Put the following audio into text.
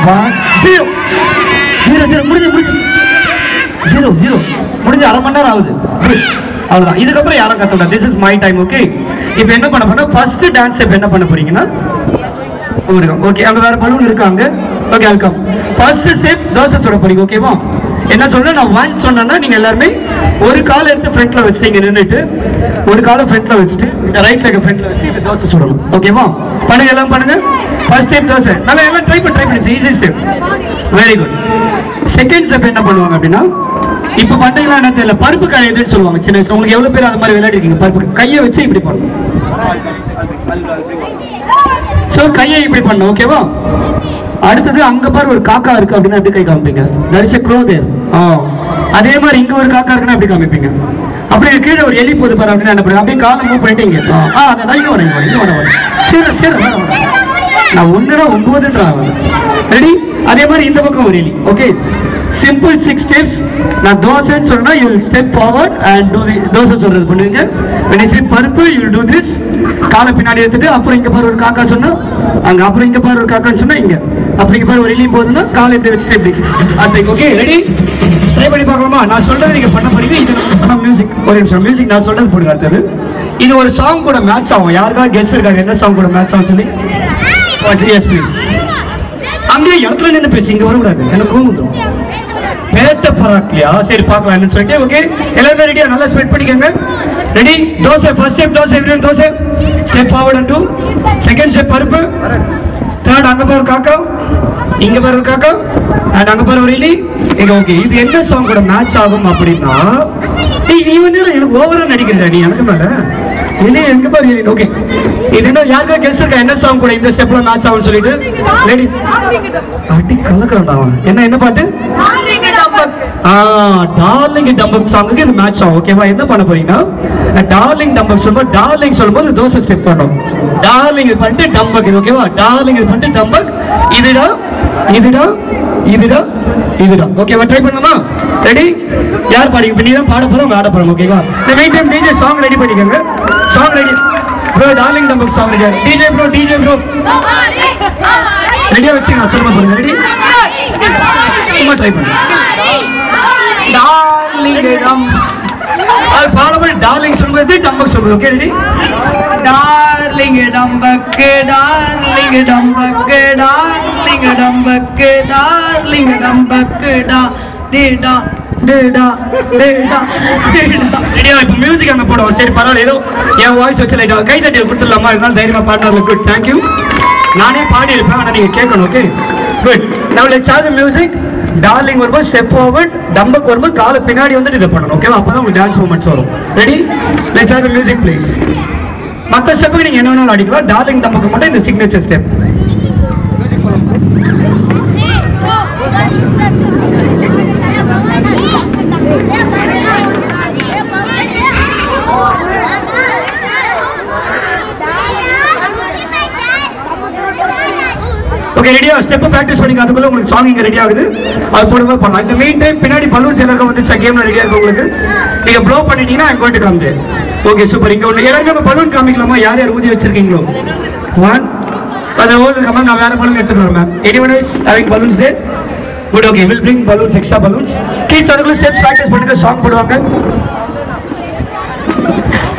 One zero zero zero முடிஞ்சு முடிஞ்சு zero zero முடிஞ்சு அரை மணி நேரம் ஆகுது Good. அவ்வளவுதான் இதுக்கப்புறம் யாரும் கத்தக்கூடாது this is my time okay இப்போ என்ன பண்ண போறோம் ஃபர்ஸ்ட் டான்ஸ் ஸ்டெப் என்ன பண்ண போறீங்கன்னா ஓகே அங்க வேற பலூன் இருக்காங்க okay welcome first step dosa சுட போறீங்க ஓகேவா என்ன சொல்றேன் நான் ஒன் சொன்னேன்னா நீங்க எல்லாருமே ஒரு காலை எடுத்து ஃப்ரண்ட்ல வச்சுட்டு இங்க நின்னுட்டு ஒரு காலை ஃப்ரண்ட்ல வச்சுட்டு இந்த ரைட் லெக் ஃப்ரண்ட்ல வச்சு இப்படி தோசை சுடணும் ஓகேவா பண்ணுங்க எல்லாம் பண்ணுங்க ஃபர்ஸ்ட் ஸ்டெப் தோசை நல்லா எல்லாம் ட்ரை பண்ணி ட்ரை பண்ணி easy step very good second step என்ன பண்ணுவாங்க அப்படின்னா இப்ப பண்றீங்களா என்ன தெரியல பருப்பு கரையுதுன்னு சொல்லுவாங்க சின்ன வயசுல உங்களுக்கு எவ்வளவு பேர் அந்த மாதிரி விளையாடிருக்கீங்க பருப்பு கையை வச்சு இப்படி பண்ணணும் சோ கையை இப்படி பண்ணணும் ஓகேவா அடுத்தது அங்க பாரு ஒரு காக்கா இருக்கு அப்படின்னா எப்படி கை காமிப்பீங்க தரிச குரோதேர் ஆ அதே மாதிரி இங்க ஒரு காக்கா இருக்குன்னா எப்படி காமிப்பீங்க அப்படியே கீழே ஒரு எலி போது பாரு அப்படின்னா என்ன பண்ணுங்க அப்படியே காலை மூவ் பண்ணிட்டு இங்க ஆ, ஆ அதை நான் இங்க வரேன் இங்க வரேன், இங்க வரேன் வரேன். சரி சரி வரேன், வரேன். நான் ஒன்னுடா ஒன்பதுன்றாங்க ரெடி அதே மாதிரி இந்த பக்கம் ஒரு எலி ஓகே சிம்பிள் சிக்ஸ் ஸ்டெப்ஸ் நான் தோசைன்னு சொன்னா you will step forward and do the dosa சொல்றது பண்ணுவீங்க when I say பருப்பு யூ வில் டூ திஸ் காலை பின்னாடி எடுத்துட்டு அப்புறம் இங்க பாரு ஒரு காக்கா சொன்னா அங்க அப்புறம் இங்க பாரு ஒரு காக்கான்னு சொன்னா இங்க அப்புறம் இங்க பாரு ஒரு எலி போகுதுன்னா காலை இப்படி வச்சுட்டு இப்படி அப்படி ஓகே ரெடி ட்ரை பண்ணி பார்க்கலாமா நான் சொல்றது நீங்க பண்ண போறீங்க இது மியூசிக் ஒரு நிமிஷம் மியூசிக் நான் சொல்றது போடுங்க அடுத்தது இது ஒரு சாங் கூட மேட்ச் ஆகும் யாருக்காவது கெஸ் இருக்காங்க என்ன சாங் கூட மேட்ச் ஆகும் சொல்லி எஸ் ப்ளீஸ் அங்கேயே இடத்துல நின்று பேசி இங்க வரக்கூடாது எனக்கு கோவம் வந்துரும் பேட்ட பராக்லியா சரி பார்க்கலாம் என்னன்னு சொல்லிட்டு ஓகே எல்லாருமே ரெடியா நல்லா ஸ்ப்ரெட் பண்ணிக்கோங்க ready dosa first step dosa everyone dosa step forward and do second step பருப்பு தேர்ட் அங்க பாரு காக்கா இங்க பாரு ஒரு காக்கா அண்ட் அங்க பாரு ஒரு இலி இங்க ஓகே இது என்ன சாங் கூட மேட்ச் ஆகும் அப்படின்னா டேய், நீ வந்து எனக்கு ஓவரா நடிக்கிறடா நீ எனக்கு மேல இலி எங்க பாரு இலி ஓகே இது என்ன யாருக்கா கெஸ் இருக்கா என்ன சாங் கூட இந்த ஸ்டெப்ல மேட்ச் ஆகும்னு சொல்லிட்டு லேடி அடி கலக்குறான்டா அவன். என்ன என்ன பாட்டு ஆ டார்லிங் டம்பக் சாங்குக்கு இது மேட்ச் ஆகும் ஓகேவா என்ன பண்ண போறீங்கன்னா டார்லிங் டம்பக் சொல்லும்போது டார்லிங் சொல்லும்போது தோசை ஸ்டெப் பண்ணணும் டார்லிங் இது பண்ணிட்டு டம்பக் இது ஓகேவா டார்லிங் இது பண்ணிட்டு டம்பக் இதுடா இதுடா இதுடா இதுடா ஓகேவா ட்ரை பண்ணலாமா ரெடி யார் பாடி இப்போ நீ தான் பாட போறோம் உங்க ஆட போறோம் ஓகேவா இந்த wait time DJ song ready பண்ணிக்கோங்க சாங் ரெடி ப்ரோ டார்லிங் டம்பக் song ready DJ bro DJ bro ரெடியா வச்சுங்க சொல்லுங்க பாருங்க ரெடி சும்மா ட்ரை பண்ணுங்க டார்லிங் அது பாடும்போது டார்லிங் சொல்லும்போது டம்பக் சொல்லுங்க ஓகே ரெடி டார்லிங் டம்பக்கு டார்லிங் டம்பக்கு டார்லிங் டம்பக்கு டார்லிங் டம்பக்கு டா டேடா டேடா டேடா டேடா ரெடியா இப்போ மியூசிக் அங்கே போடுவோம் சரி பரவாயில்ல ஏதோ என் வாய்ஸ் வச்சு லைட்டா கை தட்டி கொடுத்துடலாமா இருந்தாலும் தைரியமா பாடினார்ல குட் தேங்க்யூ நானே பாடியிருப்பேன் ஆனால் நீங்கள் கேட்கணும் ஓகே குட் நம்ம let's have the music darling வரும்போது ஸ்டெப் ஃபார்வர்ட் டம்பக் வரும்போது காலை பின்னாடி வந்துட்டு இதை பண்ணணும் ஓகேவா அப்போ தான் உங்களுக்கு டான்ஸ் மூமெண்ட்ஸ் வரும் ready let's have the music please மற்ற ஸ்டெப்புக்கு நீங்கள் என்ன வேணாலும் அடிக்கலாம் டார்லிங் டம்பக்கு மட்டும் இந்த சிக்னேச்சர் ஸ்டெப் ஓகே ரெடியா ஸ்டெப் ப்ராக்டிஸ் பண்ணிங்க அதுக்குள்ள உங்களுக்கு சாங் இங்க ரெடி ஆகுது அது போடும்போது பண்ணலாம் இந்த மெயின் டைம் பின்னாடி பலூன்ஸ் எல்லாருக்கும் வந்துச்சு கேம்ல ரெடியா இருக்கு உங்களுக்கு நீங்க ப்ளோ பண்ணிட்டீங்கன்னா I'm going to come there okay super இங்க ஒன்று எல்லாருமே நம்ம பலூன் காமிக்கலாமா யார் யார் ஊதி வச்சிருக்கீங்களோ ஒன் அந்த ஓல்டு கமல் நான் வேற பலூன் எடுத்துட்டு வரேன் ma'am any one is having balloons there good okay will bring balloons extra balloons kids அதுக்குள்ள ஸ்டெப்ஸ் ப்ராக்டிஸ் பண்ணுங்க சாங் போடுவாங்க